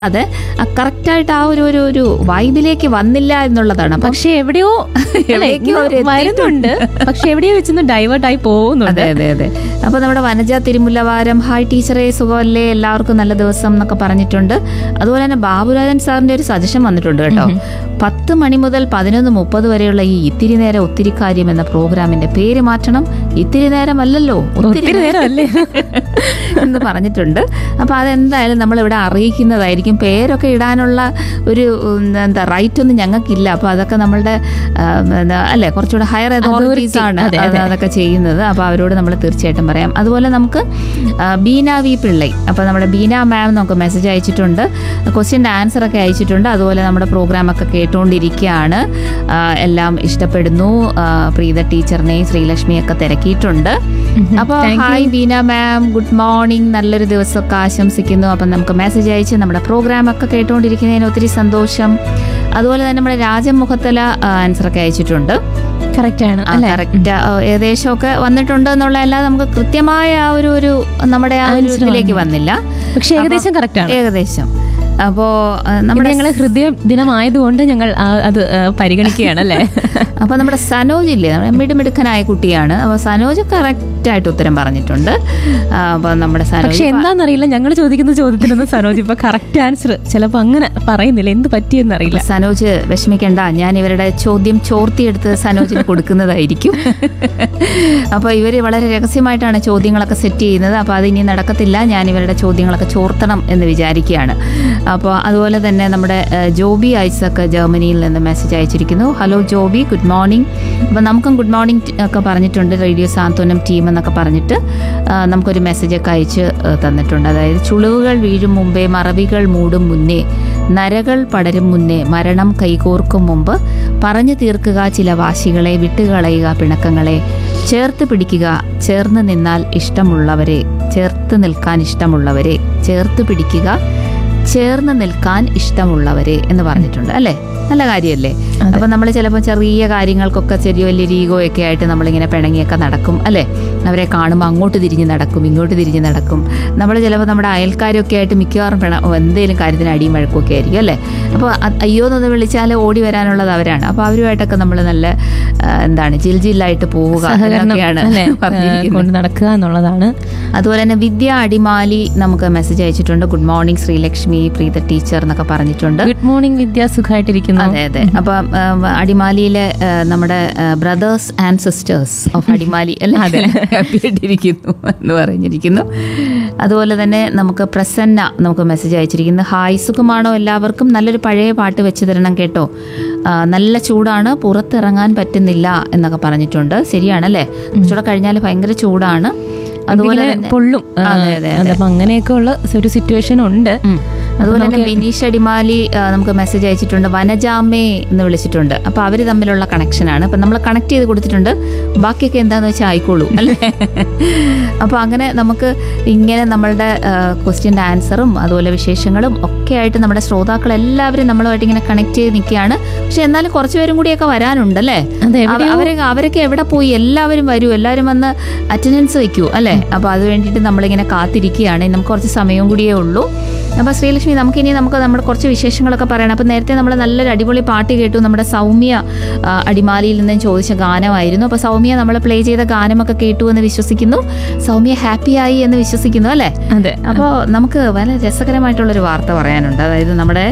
അത് കറക്റ്റായിട്ട് ആ ഒരു ഒരു ഒരു വൈബിലേക്ക് വന്നില്ല എന്നുള്ളതാണ് അപ്പം പക്ഷെ എവിടെയോ അല്ല, എവിടേക്കോ ഇങ്ങനെ അവര് വരുന്നുണ്ട് പക്ഷെ എവിടെയോ വെച്ചൊന്ന് ഡൈവേർട്ട് ആയി പോകുന്നുണ്ട് അതെ അതെ അതെ അപ്പൊ നമ്മുടെ വനജ തിരുമുല്ലവാരം ഹായ് ടീച്ചറെ സുഖമല്ലേ എല്ലാവർക്കും നല്ല ദിവസം എന്നൊക്കെ പറഞ്ഞിട്ടുണ്ട് അതുപോലെ തന്നെ ബാബുരാജൻ സാറിന്റെ ഒരു സജഷൻ വന്നിട്ടുണ്ട് കേട്ടോ പത്ത് മണി മുതൽ പതിനൊന്ന് മുപ്പത് വരെയുള്ള ഈ ഇത്തിരി നേരം ഒത്തിരി കാര്യം എന്ന പ്രോഗ്രാമിന്റെ പേര് മാറ്റണം ഇത്തിരി നേരമല്ലല്ലോ ഒത്തിരി നേരമല്ലേ എന്ന് പറഞ്ഞിട്ടുണ്ട് അപ്പൊ അതെന്തായാലും നമ്മൾ ഇവിടെ അറിയിക്കുന്നതായിരിക്കും പേരൊക്കെ ഇടാനുള്ള ഒരു ഉം, എന്താ റൈറ്റ് ഒന്നും ഞങ്ങൾക്കില്ല അപ്പൊ അതൊക്കെ നമ്മളുടെ ആ, എന്താ, അല്ലെ കുറച്ചുകൂടെ ഹയർ അതോറിറ്റീസ് ആണ് അതെ, അത് അതൊക്കെ ചെയ്യുന്നത് അപ്പൊ അവരോട് നമ്മൾ തീർച്ചയായിട്ടും പറയാം അതുപോലെ നമുക്ക് ആ, ബീന വി പിള്ളൈ അപ്പൊ നമ്മുടെ ബീന മാം നമുക്ക് മെസ്സേജ് അയച്ചിട്ടുണ്ട് ക്വസ്റ്റ്യൻ്റെ ആൻസർ ഒക്കെ അയച്ചിട്ടുണ്ട് അതുപോലെ നമ്മുടെ പ്രോഗ്രാം ഒക്കെ കേട്ടുകൊണ്ടിരിക്കുകയാണ് ആ, എല്ലാം ഇഷ്ടപ്പെടുന്നു ആ, പ്രീത ടീച്ചറിനെയും ശ്രീലക്ഷ്മിയൊക്കെ തിരക്കിയിട്ടുണ്ട് അപ്പോൾ hi Beena ma'am good morning നല്ലൊരു ദിവസമൊക്കെ ആശംസിക്കുന്നു അപ്പം നമുക്ക് മെസ്സേജ് അയച്ച് നമ്മുടെ പ്രോഗ്രാം ഒക്കെ കേട്ടുകൊണ്ടിരിക്കുന്നതിന് ഒത്തിരി സന്തോഷം അതുപോലെ തന്നെ നമ്മുടെ രാജമുഖത്തല ആൻസർ ഒക്കെ അയച്ചിട്ടുണ്ട് കറക്റ്റ് ആണ് അല്ലെ കറക്റ്റ് ഏകദേശമൊക്കെ വന്നിട്ടുണ്ട് എന്നുള്ള അല്ലാതെ നമുക്ക് കൃത്യമായ ആ ഒരു ഒരു നമ്മുടെ ആ ഒരു Answer ഇതിലേക്ക് വന്നില്ല പക്ഷെ ഏകദേശം കറക്റ്റ് ആണ് ഏകദേശം അപ്പോ ആ, നമ്മുടെ നമ്മുടെ ഞങ്ങൾ ഹൃദയ ദിനമായതുകൊണ്ട് ഞങ്ങൾ ആ അത് ആ, പരിഗണിക്കുകയാണ് അല്ലേ അപ്പൊ നമ്മുടെ സനോജ് ഇല്ലേ നമ്മുടെ മിടുമിടുക്കനായ കുട്ടിയാണ് അപ്പൊ സനോജ് കറക്റ്റ് ആയിട്ട് ഉത്തരം പറഞ്ഞിട്ടുണ്ട് ആ, അപ്പൊ നമ്മുടെ പക്ഷെ സനോജ് എന്താണെന്നറിയില്ല ഞങ്ങൾ ചോദിക്കുന്ന ചോദ്യത്തിനൊന്നും സനോജ് ഇപ്പൊ കറക്റ്റ് ആൻസർ ചിലപ്പോ അങ്ങനെ പറയുന്നില്ല എന്ത് പറ്റിയെന്നറിയില്ല സനോജ് വിഷമിക്കണ്ട ഞാൻ ഇവരുടെ ചോദ്യം ചോർത്തിയെടുത്ത് സനോജിന് കൊടുക്കുന്നതായിരിക്കും അപ്പോൾ ഇവർ വളരെ രഹസ്യമായിട്ടാണ് ചോദ്യങ്ങളൊക്കെ സെറ്റ് ചെയ്യുന്നത് അപ്പോൾ അത് ഇനി നടക്കത്തില്ല ഞാൻ ഇവരുടെ ചോദ്യങ്ങളൊക്കെ ചോർത്തണം എന്ന് വിചാരിക്കുകയാണ് അപ്പോൾ അതുപോലെ തന്നെ നമ്മുടെ ഏഹ്, ജോബി ഐസക്ക് ജർമ്മനിയിൽ നിന്ന് മെസ്സേജ് അയച്ചിരിക്കുന്നു ഹലോ ജോബി ഗുഡ് മോർണിംഗ് അപ്പോൾ നമുക്കും ഗുഡ് മോർണിംഗ് ഒക്കെ പറഞ്ഞിട്ടുണ്ട് റേഡിയോ സാന്ത്വനം ടീം എന്നൊക്കെ പറഞ്ഞിട്ട് ആ, നമുക്കൊരു മെസ്സേജ് ഒക്കെ അയച്ച് ഏഹ്, തന്നിട്ടുണ്ട് അതായത് ചുളിവുകൾ വീഴും മുമ്പേ മറവികൾ മൂടും മുന്നേ നരകൾ പടരും മുന്നേ മരണം കൈകോർക്കും മുമ്പ് പറഞ്ഞു തീർക്കുക ചില വാശികളെ വിട്ടുകളയുക പിണക്കങ്ങളെ ചേർത്ത് പിടിക്കുക ചേർന്ന് നിന്നാൽ ഇഷ്ടമുള്ളവരെ ചേർത്ത് നിൽക്കാൻ ഇഷ്ടമുള്ളവരെ ചേർത്ത് പിടിക്കുക ചേർന്ന് നിൽക്കാൻ ഇഷ്ടമുള്ളവരെ എന്ന് പറഞ്ഞിട്ടുണ്ട് അല്ലേ നല്ല കാര്യമല്ലേ അപ്പൊ നമ്മൾ ചിലപ്പോൾ ചെറിയ കാര്യങ്ങൾക്കൊക്കെ ചെറിയ വലിയൊരു ഈഗോ ഒക്കെ ആയിട്ട് നമ്മളിങ്ങനെ പിണങ്ങിയൊക്കെ നടക്കും അല്ലേ അവരെ കാണുമ്പോൾ അങ്ങോട്ട് തിരിഞ്ഞ് നടക്കും ഇങ്ങോട്ട് തിരിഞ്ഞ് നടക്കും നമ്മൾ ചിലപ്പോൾ നമ്മുടെ അയൽക്കാരൊക്കെ ആയിട്ട് മിക്കവാറും പിണ എന്തെങ്കിലും കാര്യത്തിന് അടിയും വഴക്കൊക്കെ ആയിരിക്കും അല്ലേ അപ്പോൾ അയ്യോ എന്നൊന്ന് വിളിച്ചാൽ ഓടി വരാനുള്ളത് അവരാണ് അപ്പോൾ അവരുമായിട്ടൊക്കെ നമ്മൾ നല്ല ആ, എന്താണ് ജിൽ ജില്ലായിട്ട് പോവുക സഹകരണം എന്നൊക്കെയാണ് അല്ലെ പറഞ്ഞിരിക്കുന്നത് കൊണ്ട് നടക്കുക എന്നുള്ളതാണ് അതുപോലെ തന്നെ വിദ്യ അടിമാലി നമുക്ക് മെസ്സേജ് അയച്ചിട്ടുണ്ട് good morning Sreelakshmi Preetha teacher എന്നൊക്കെ പറഞ്ഞിട്ടുണ്ട് ഗുഡ് മോർണിംഗ് വിദ്യ സുഖമായിട്ടിരിക്കുന്നു അതെ അതെ അപ്പൊ അടിമാലിയിലെ ആ, നമ്മുടെ brothers and sisters of Adimali അല്ലേ അതെ ഹാപ്പി ആയിട്ടിരിക്കുന്നു എന്ന് പറഞ്ഞിരിക്കുന്നു അതുപോലെ തന്നെ നമുക്ക് പ്രസന്ന നമുക്ക് മെസ്സേജ് അയച്ചിരിക്കുന്നു ഹായ് സുഖമാണോ എല്ലാവർക്കും നല്ലൊരു പഴയ പാട്ട് വെച്ച് തരണം കേട്ടോ ആ, നല്ല ചൂടാണ് പുറത്തിറങ്ങാൻ പറ്റുന്നില്ല എന്നൊക്കെ പറഞ്ഞിട്ടുണ്ട് ശരിയാണല്ലേ കുറച്ചുകൂടെ കഴിഞ്ഞാൽ ഭയങ്കര ചൂടാണ് അതുപോലെ ഇങ്ങനെ തന്നെ പൊള്ളും ആ, അതെ, അതെ, അതെ, അപ്പൊ അങ്ങനെയൊക്കെ ഉള്ള ഒരു സിറ്റുവേഷൻ ഉണ്ട് ഉം. അതുപോലെ തന്നെ ബിനീഷ് അടിമാലി ആ, നമുക്ക് മെസ്സേജ് അയച്ചിട്ടുണ്ട് വനജാമേ എന്ന് വിളിച്ചിട്ടുണ്ട് അപ്പൊ അവര് തമ്മിലുള്ള കണക്ഷനാണ് അപ്പൊ നമ്മൾ കണക്ട് ചെയ്ത് കൊടുത്തിട്ടുണ്ട് ബാക്കിയൊക്കെ എന്താന്ന് വെച്ചാൽ ആയിക്കോളൂ അല്ലേ അപ്പൊ അങ്ങനെ നമുക്ക് ഇങ്ങനെ നമ്മളുടെ ക്വസ്റ്റ്യൻ്റെ ആൻസറും അതുപോലെ വിശേഷങ്ങളും ഒക്കെ ആയിട്ട് നമ്മുടെ ശ്രോതാക്കൾ എല്ലാവരും നമ്മളുമായിട്ട് ഇങ്ങനെ കണക്ട് ചെയ്ത് നിൽക്കുകയാണ് പക്ഷെ എന്നാലും കുറച്ച് പേരും കൂടിയൊക്കെ വരാനുണ്ട് അല്ലേ അതെ അവ- അവരെ അവരൊക്കെ എവിടെ പോയി എല്ലാവരും വരൂ എല്ലാവരും വന്ന് അറ്റൻഡൻസ് വെക്കൂ അല്ലേ അപ്പൊ അത് വേണ്ടിയിട്ട് നമ്മളിങ്ങനെ കാത്തിരിക്കുകയാണ് ഇനി നമുക്ക് കുറച്ച് സമയവും കൂടിയേ ഉള്ളൂ അപ്പൊ ശ്രീലക്ഷ്മി നമുക്കിനി നമുക്ക് നമ്മുടെ കുറച്ച് വിശേഷങ്ങളൊക്കെ പറയണം അപ്പൊ നേരത്തെ നമ്മൾ നല്ലൊരു അടിപൊളി പാട്ട് കേട്ടു നമ്മുടെ സൗമ്യ ആ, അടിമാലിയിൽ നിന്നും ചോദിച്ച ഗാനമായിരുന്നു അപ്പൊ സൗമ്യ നമ്മൾ പ്ലേ ചെയ്ത ഗാനമൊക്കെ കേട്ടു എന്ന് വിശ്വസിക്കുന്നു സൗമ്യ ഹാപ്പിയായി എന്ന് വിശ്വസിക്കുന്നു അല്ലേ അതെ അപ്പോൾ നമുക്ക് വളരെ രസകരമായിട്ടുള്ളൊരു വാർത്ത പറയാനുണ്ട് അതായത് നമ്മുടെ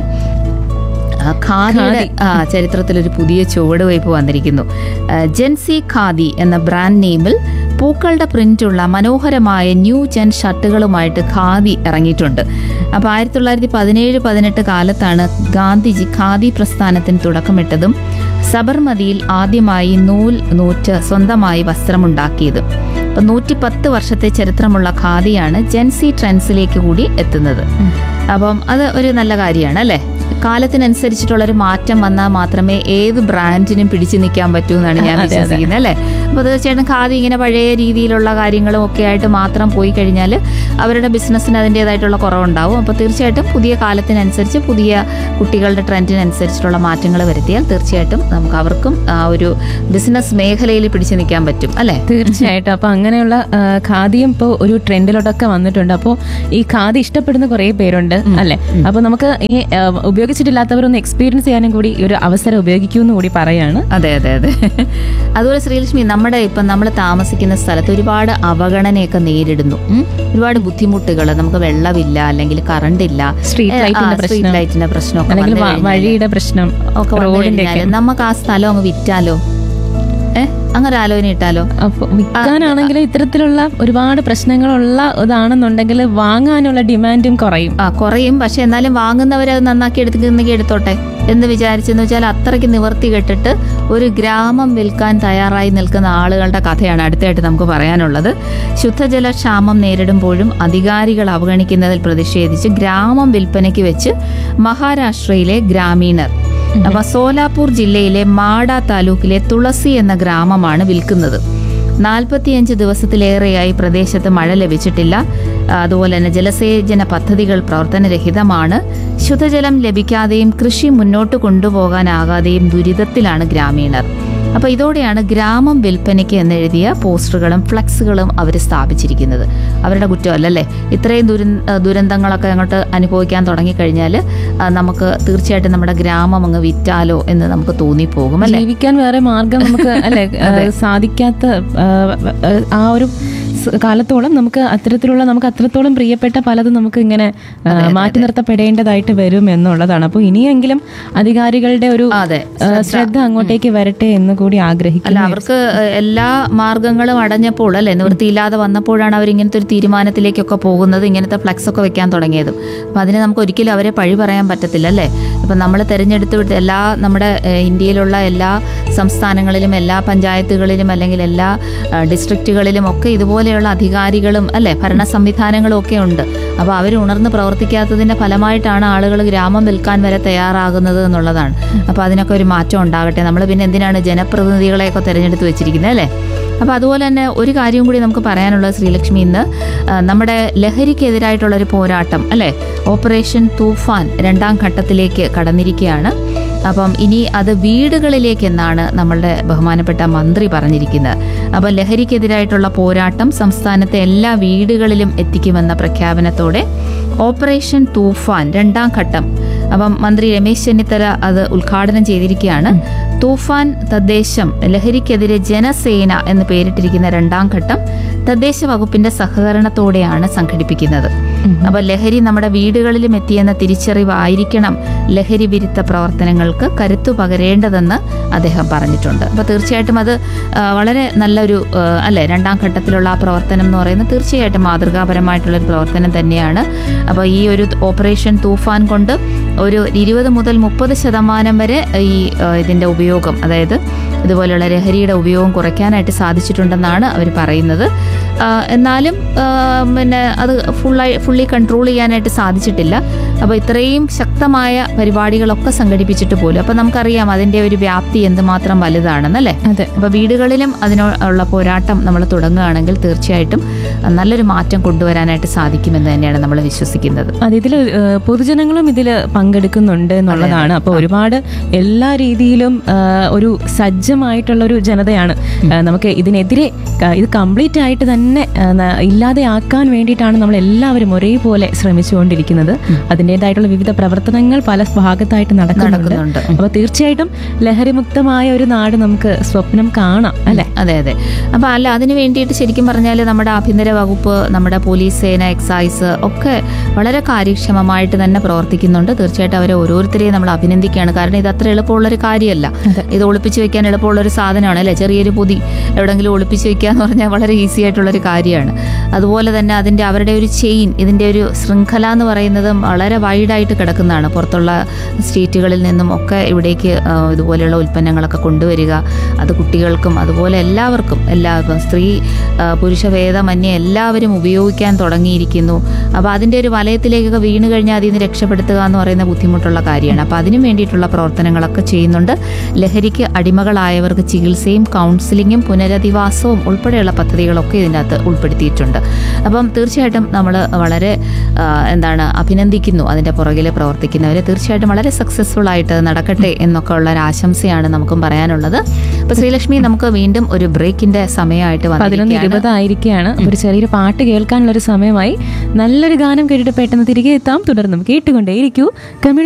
ആ, ഖാദിയുടെ ആ, ചരിത്രത്തിലൊരു പുതിയ ചുവടുവയ്പ് വന്നിരിക്കുന്നു ആ, ജെൻസി ഖാദി എന്ന ബ്രാൻഡ് നെയിമിൽ പൂക്കളുടെ പ്രിന്റുള്ള മനോഹരമായ ന്യൂ ജെൻ ഷർട്ടുകളുമായിട്ട് ഖാദി ഇറങ്ങിയിട്ടുണ്ട് അപ്പോൾ ആയിരത്തി തൊള്ളായിരത്തി പതിനേഴ് പതിനെട്ട് കാലത്താണ് ഗാന്ധിജി ഖാദി പ്രസ്ഥാനത്തിന് തുടക്കമിട്ടതും സബർമതിയിൽ ആദ്യമായി നൂൽ നൂറ്റ് സ്വന്തമായി വസ്ത്രമുണ്ടാക്കിയത് അപ്പം നൂറ്റി പത്ത് വർഷത്തെ ചരിത്രമുള്ള ഖാദിയാണ് ജെൻസി ട്രെൻഡ്സിലേക്ക് കൂടി എത്തുന്നത് അപ്പം അത് ഒരു നല്ല കാര്യമാണ് അല്ലേ കാലത്തിനനുസരിച്ചിട്ടുള്ള ഒരു മാറ്റം വന്നാൽ മാത്രമേ ഏത് ബ്രാൻഡിനും പിടിച്ചു നിൽക്കാൻ പറ്റൂ എന്നാണ് ഞാൻ അതെ, അതെ. വിശ്വസിക്കുന്നത് അല്ലേ അപ്പോൾ തീർച്ചയായിട്ടും ഖാദി ഇങ്ങനെ പഴയ രീതിയിലുള്ള കാര്യങ്ങളും ഒക്കെ ആയിട്ട് മാത്രം പോയി കഴിഞ്ഞാൽ അവരുടെ ബിസിനസ്സിന് അതിൻ്റെതായിട്ടുള്ള കുറവുണ്ടാവും അപ്പോൾ തീർച്ചയായിട്ടും പുതിയ കാലത്തിനനുസരിച്ച് പുതിയ കുട്ടികളുടെ ട്രെൻഡിനനുസരിച്ചിട്ടുള്ള മാറ്റങ്ങൾ വരുത്തിയാൽ തീർച്ചയായിട്ടും നമുക്ക് അവർക്കും ആ ഒരു ബിസിനസ് മേഖലയിൽ പിടിച്ചു നിൽക്കാൻ പറ്റും അല്ലേ തീർച്ചയായിട്ടും അപ്പൊ അങ്ങനെയുള്ള ആ, ഖാദിയും ഇപ്പോൾ ഒരു ട്രെൻഡിലോട്ടൊക്കെ വന്നിട്ടുണ്ട് അപ്പോൾ ഈ ഖാദി ഇഷ്ടപ്പെടുന്ന കുറേ പേരുണ്ട് അല്ലെ അപ്പൊ നമുക്ക് ഈ ആ, ഉപയോഗിച്ചിട്ടില്ലാത്തവരൊന്ന് എക്സ്പീരിയൻസ് ചെയ്യാനും കൂടി ഈ ഒരു അവസരം ഉപയോഗിക്കുമെന്ന് കൂടി പറയാണ് അതെ അതെ അതെ അതുപോലെ ശ്രീലക്ഷ്മി നമ്മുടെ ഇപ്പം നമ്മൾ താമസിക്കുന്ന സ്ഥലത്ത് ഒരുപാട് അവഗണനയൊക്കെ നേരിടുന്നു ഉം. ഒരുപാട് ബുദ്ധിമുട്ടുകൾ നമുക്ക് വെള്ളമില്ല അല്ലെങ്കിൽ കറണ്ട് ഇല്ല Street ഏ, light ന്റെ ആ, street പ്രശ്നം. light ന്റെ പ്രശ്നമൊക്കെ അല്ലെങ്കിൽ വന്നു വ- കഴിഞ്ഞാല് വഴിയുടെ പ്രശ്നം ഒക്കെ വന്നു റോഡിന്റെ ഒക്കെ കഴിഞ്ഞാല് നമുക്ക് ആ സ്ഥലം അങ്ങ് വിറ്റാലോ ഏ അങ്ങനെ ആലോചന ഇട്ടാലോ അപ്പൊ വിൽക്കാനാണെങ്കിൽ ഇത്തരത്തിലുള്ള ഒരുപാട് പ്രശ്നങ്ങളുള്ള ഇതാണെന്നുണ്ടെങ്കിൽ വാങ്ങാനുള്ള ഡിമാൻഡും കുറയും ആ കുറയും പക്ഷെ എന്നാലും വാങ്ങുന്നവരെ അത് നന്നാക്കി എടുക്കുന്നെങ്കിൽ എടുത്തോട്ടെ എന്ന് വിചാരിച്ചെന്ന് വെച്ചാൽ അത്രയ്ക്ക് നിവർത്തി കെട്ടിട്ട് ഒരു ഗ്രാമം വിൽക്കാൻ തയ്യാറായി നിൽക്കുന്ന ആളുകളുടെ കഥയാണ് അടുത്തായിട്ട് നമുക്ക് പറയാനുള്ളത് ശുദ്ധജല ക്ഷാമം നേരിടുമ്പോഴും അധികാരികൾ അവഗണിക്കുന്നതിൽ പ്രതിഷേധിച്ച് ഗ്രാമം വിൽപ്പനയ്ക്ക് വെച്ച് മഹാരാഷ്ട്രയിലെ ഗ്രാമീണർ അപ്പൊ സോലാപൂർ ജില്ലയിലെ മാഡ താലൂക്കിലെ തുളസി എന്ന ഗ്രാമമാണ് വിൽക്കുന്നത് നാൽപ്പത്തിയഞ്ച് ദിവസത്തിലേറെയായി പ്രദേശത്ത് മഴ ലഭിച്ചിട്ടില്ല അതുപോലെ തന്നെ ജലസേചന പദ്ധതികൾ പ്രവർത്തനരഹിതമാണ് ശുദ്ധജലം ലഭിക്കാതെയും കൃഷി മുന്നോട്ട് കൊണ്ടുപോകാനാകാതെയും ദുരിതത്തിലാണ് ഗ്രാമീണർ അപ്പോൾ ഇതോടെയാണ് ഗ്രാമം വിൽപ്പനയ്ക്ക് എന്നെഴുതിയ പോസ്റ്ററുകളും ഫ്ലക്സുകളും അവർ സ്ഥാപിച്ചിരിക്കുന്നത് അവരുടെ കുറ്റമല്ലല്ലേ ഇത്രയും ദുര ദുരന്തങ്ങളൊക്കെ അങ്ങോട്ട് അനുഭവിക്കാൻ തുടങ്ങിക്കഴിഞ്ഞാൽ നമുക്ക് തീർച്ചയായിട്ടും നമ്മുടെ ഗ്രാമം അങ്ങ് വിറ്റാലോ എന്ന് നമുക്ക് തോന്നിപ്പോകും അല്ലേ ജീവിക്കാൻ വേറെ മാർഗം നമുക്ക് അല്ലെ സാധിക്കാത്ത ആ, ആ, ആ ഒരു സ് കാലത്തോളം നമുക്ക് അത്തരത്തിലുള്ള നമുക്ക് അത്രത്തോളം പ്രിയപ്പെട്ട പലതും നമുക്ക് ഇങ്ങനെ ആ, മാറ്റി നിർത്തപ്പെടേണ്ടതായിട്ട് വരും എന്നുള്ളതാണ് അപ്പോൾ ഇനിയെങ്കിലും അധികാരികളുടെ ഒരു അതെ ആ, ശ്രദ്ധ അങ്ങോട്ടേക്ക് വരട്ടെ എന്ന് കൂടി അല്ല ആഗ്രഹിക്കുന്നു അവർക്ക് എല്ലാ മാർഗങ്ങളും അടഞ്ഞപ്പോൾ അല്ലെ നിവൃത്തിയില്ലാതെ വന്നപ്പോഴാണ് അവർ ഇങ്ങനത്തെ ഒരു തീരുമാനത്തിലേക്കൊക്കെ പോകുന്നത് ഇങ്ങനത്തെ ഫ്ലക്സ് ഒക്കെ വെക്കാൻ തുടങ്ങിയതും അപ്പം അതിന് നമുക്ക് ഒരിക്കലും അവരെ പഴി പറയാൻ പറ്റത്തില്ല അല്ലേ ഇപ്പം നമ്മൾ തിരഞ്ഞെടുത്ത് വിട്ട് എല്ലാ നമ്മുടെ ഏഹ്, ഇന്ത്യയിലുള്ള എല്ലാ സംസ്ഥാനങ്ങളിലും എല്ലാ പഞ്ചായത്തുകളിലും അല്ലെങ്കിൽ എല്ലാ ഏഹ്, ഡിസ്ട്രിക്റ്റുകളിലും ഒക്കെ ഇതുപോലെയുള്ള അധികാരികളും അല്ലെ ഭരണ സംവിധാനങ്ങളും ഒക്കെ ഉണ്ട് അപ്പോൾ അവർ ഉണർന്ന് പ്രവർത്തിക്കാത്തതിന്റെ ഫലമായിട്ടാണ് ആളുകൾ ഗ്രാമം വിൽക്കാൻ വരെ തയ്യാറാകുന്നത് എന്നുള്ളതാണ് അപ്പോൾ അതിനൊക്കെ ഒരു മാറ്റം ഉണ്ടാകട്ടെ നമ്മൾ പിന്നെ എന്തിനാണ് ജനപ്രതിനിധികളെയൊക്കെ തിരഞ്ഞെടുത്ത് വെച്ചിരിക്കുന്നത് അല്ലേ അപ്പോൾ അതുപോലെ തന്നെ ഒരു കാര്യം കൂടി നമുക്ക് പറയാനുള്ളത് ശ്രീലക്ഷ്മി ഇന്ന് ആ, നമ്മുടെ ലഹരിക്കെതിരായിട്ടുള്ള ഒരു പോരാട്ടം അല്ലേ ഓപ്പറേഷൻ തൂഫാൻ രണ്ടാം ഘട്ടത്തിലേക്ക് കടന്നിരിക്കുകയാണ് അപ്പം ഇനി അത് വീടുകളിലേക്ക് എന്നാണ് നമ്മളുടെ ബഹുമാനപ്പെട്ട മന്ത്രി പറഞ്ഞിരിക്കുന്നത് അപ്പം ലഹരിക്കെതിരായിട്ടുള്ള പോരാട്ടം സംസ്ഥാനത്തെ എല്ലാ വീടുകളിലും എത്തിക്കുമെന്ന പ്രഖ്യാപനത്തോടെ ഓപ്പറേഷൻ തൂഫാൻ രണ്ടാം ഘട്ടം അപ്പം മന്ത്രി രമേശ് ചെന്നിത്തല അത് ഉദ്ഘാടനം ചെയ്തിരിക്കുകയാണ് തൂഫാൻ തദ്ദേശം ലഹരിക്കെതിരെ ജനസേന എന്ന് പേരിട്ടിരിക്കുന്ന രണ്ടാം ഘട്ടം തദ്ദേശ വകുപ്പിന്റെ സഹകരണത്തോടെയാണ് സംഘടിപ്പിക്കുന്നത് അപ്പോൾ ലഹരി നമ്മുടെ വീടുകളിലും എത്തിയെന്ന തിരിച്ചറിവായിരിക്കണം ലഹരി വിരുദ്ധ പ്രവർത്തനങ്ങൾക്ക് കരുത്തു പകരേണ്ടതെന്ന് അദ്ദേഹം പറഞ്ഞിട്ടുണ്ട് അപ്പോൾ തീർച്ചയായിട്ടും അത് ആ, വളരെ നല്ലൊരു ആ, അല്ലേ രണ്ടാം ഘട്ടത്തിലുള്ള ആ പ്രവർത്തനം എന്ന് പറയുന്നത് തീർച്ചയായിട്ടും മാതൃകാപരമായിട്ടുള്ള ഒരു പ്രവർത്തനം തന്നെയാണ് അപ്പോൾ ഈ ഒരു ഓപ്പറേഷൻ തൂഫാൻ കൊണ്ട് ഒരു ഇരുപത് മുതൽ മുപ്പത് ശതമാനം വരെ ഈ ആ, ഇതിന്റെ ഉപയോഗം അതായത് ഇതുപോലെയുള്ള ലഹരിയുടെ ഉപയോഗം കുറയ്ക്കാനായിട്ട് സാധിച്ചിട്ടുണ്ടെന്നാണ് അവർ പറയുന്നത് ആ, എന്നാലും ആ, പിന്നെ അത് ഫുള്ളായി ഫുള്ളി കൺട്രോൾ ചെയ്യാനായിട്ട് സാധിച്ചിട്ടില്ല അപ്പോൾ ഇത്രയും ശക്തമായ പരിപാടികളൊക്കെ സംഘടിപ്പിച്ചിട്ട് പോലും അപ്പോൾ നമുക്കറിയാം അതിൻ്റെ ഒരു വ്യാപ്തി എന്തുമാത്രം വലുതാണെന്നല്ലേ അതെ അപ്പോൾ വീടുകളിലും അതിനുള്ള പോരാട്ടം നമ്മൾ തുടങ്ങുകയാണെങ്കിൽ തീർച്ചയായിട്ടും നല്ലൊരു മാറ്റം കൊണ്ടുവരാനായിട്ട് സാധിക്കുമെന്ന് തന്നെയാണ് നമ്മൾ വിശ്വസിക്കുന്നത് അതെ ഇതിൽ പൊതുജനങ്ങളും ഇതിൽ പങ്കെടുക്കുന്നുണ്ട് എന്നുള്ളതാണ് അപ്പോൾ ഒരുപാട് എല്ലാ രീതിയിലും ആ, ഒരു സജ്ജമായിട്ടുള്ള ഒരു ജനതയാണ് ആ, നമുക്ക് ഇതിനെതിരെ ആ, ഇത് കംപ്ലീറ്റ് ആയിട്ട് തന്നെ ആ, ന- ഇല്ലാതെയാക്കാൻ വേണ്ടിയിട്ടാണ് നമ്മൾ എല്ലാവരും ഒരേപോലെ ശ്രമിച്ചുകൊണ്ടിരിക്കുന്നത് അതിൻ്റെതായിട്ടുള്ള വിവിധ പ്രവർത്തനങ്ങൾ പല ഭാഗത്തായിട്ട് നടക്കുന്നുണ്ട് നടക്കുന്നുണ്ട് അപ്പോൾ തീർച്ചയായിട്ടും ലഹരിമുക്തമായ ഒരു നാട് നമുക്ക് സ്വപ്നം കാണാം അല്ലെ അതെ അതെ അപ്പോൾ അല്ല അതിന് വേണ്ടിയിട്ട് ശരിക്കും പറഞ്ഞാൽ നമ്മുടെ ആഭ്യന്തര വകുപ്പ് നമ്മുടെ പോലീസ് സേന എക്സൈസ് ഒക്കെ വളരെ കാര്യക്ഷമമായിട്ട് തന്നെ പ്രവർത്തിക്കുന്നുണ്ട് തീർച്ചയായിട്ടും അവരെ ഓരോരുത്തരെയും നമ്മൾ അഭിനന്ദിക്കുകയാണ് കാരണം ഇത് അത്ര എളുപ്പമുള്ളൊരു കാര്യമല്ല അതെ. ഇത് ഒളിപ്പിച്ച് വെക്കാൻ എളുപ്പമുള്ളൊരു സാധനമാണ് അല്ലേ ചെറിയൊരു പൊതി എവിടെങ്കിലും ഒളിപ്പിച്ച് വെക്കുക എന്ന് പറഞ്ഞാൽ വളരെ ഈസി ആയിട്ടുള്ളൊരു കാര്യമാണ് അതുപോലെ തന്നെ അതിൻ്റെ അവരുടെ ഒരു ചെയിൻ ഇതിൻ്റെ ഒരു ശൃംഖല എന്ന് പറയുന്നത് വളരെ വൈഡായിട്ട് കിടക്കുന്നതാണ് പുറത്തുള്ള സ്റ്റേറ്റുകളിൽ നിന്നും ഒക്കെ ഇവിടേക്ക് ആ, ഇതുപോലെയുള്ള ഉൽപ്പന്നങ്ങളൊക്കെ കൊണ്ടുവരിക അത് കുട്ടികൾക്കും അതുപോലെ എല്ലാവർക്കും എല്ലാ ഇപ്പം സ്ത്രീ ആ, പുരുഷ ഭേദമന്യേ എല്ലാവരും ഉപയോഗിക്കാൻ തുടങ്ങിയിരിക്കുന്നു അപ്പോൾ അതിൻ്റെ ഒരു വലയത്തിലേക്കൊക്കെ വീണ് കഴിഞ്ഞാൽ അതിൽ നിന്ന് രക്ഷപ്പെടുത്തുക എന്ന് പറയുന്ന ബുദ്ധിമുട്ടുള്ള കാര്യമാണ് അപ്പോൾ അതിനും വേണ്ടിയിട്ടുള്ള പ്രവർത്തനങ്ങളൊക്കെ ചെയ്യുന്നുണ്ട് ലഹരിക്ക് അടിമകളായവർക്ക് ചികിത്സയും കൗൺസിലിങ്ങും പുനരധിവാസവും ഉൾപ്പെടെയുള്ള പദ്ധതികളൊക്കെ ഇതിൻ്റെ അകത്ത് ഉൾപ്പെടുത്തിയിട്ടുണ്ട് അപ്പം തീർച്ചയായിട്ടും നമ്മൾ വളരെ ആ, എന്താണ് അഭിനന്ദിക്കുന്നു അതിൻ്റെ പുറകിൽ പ്രവർത്തിക്കുന്നവരെ തീർച്ചയായിട്ടും വളരെ സക്സസ്ഫുൾ ആയിട്ട് നടക്കട്ടെ എന്നൊക്കെ ഉള്ള ഒരു ആശംസയാണ് നമുക്കും പറയാനുള്ളത് അപ്പോൾ ശ്രീലക്ഷ്മി നമുക്ക് വീണ്ടും ഒരു ബ്രേക്കിന്റെ സമയമായിട്ട് പതിനൊന്ന് വന്നിരിക്കുകയാണ് ഇരുപതായിരിക്കുകയാണ് ഒരു ചെറിയൊരു പാട്ട് കേൾക്കാനുള്ള ഒരു സമയമായി നല്ലൊരു ഗാനം കേട്ടിട്ട് പെട്ടെന്ന് തിരികെ എത്താം തുടർന്നും കേട്ടുകൊണ്ടേയിരിക്കൂ കമ്മ്യൂണിറ്റി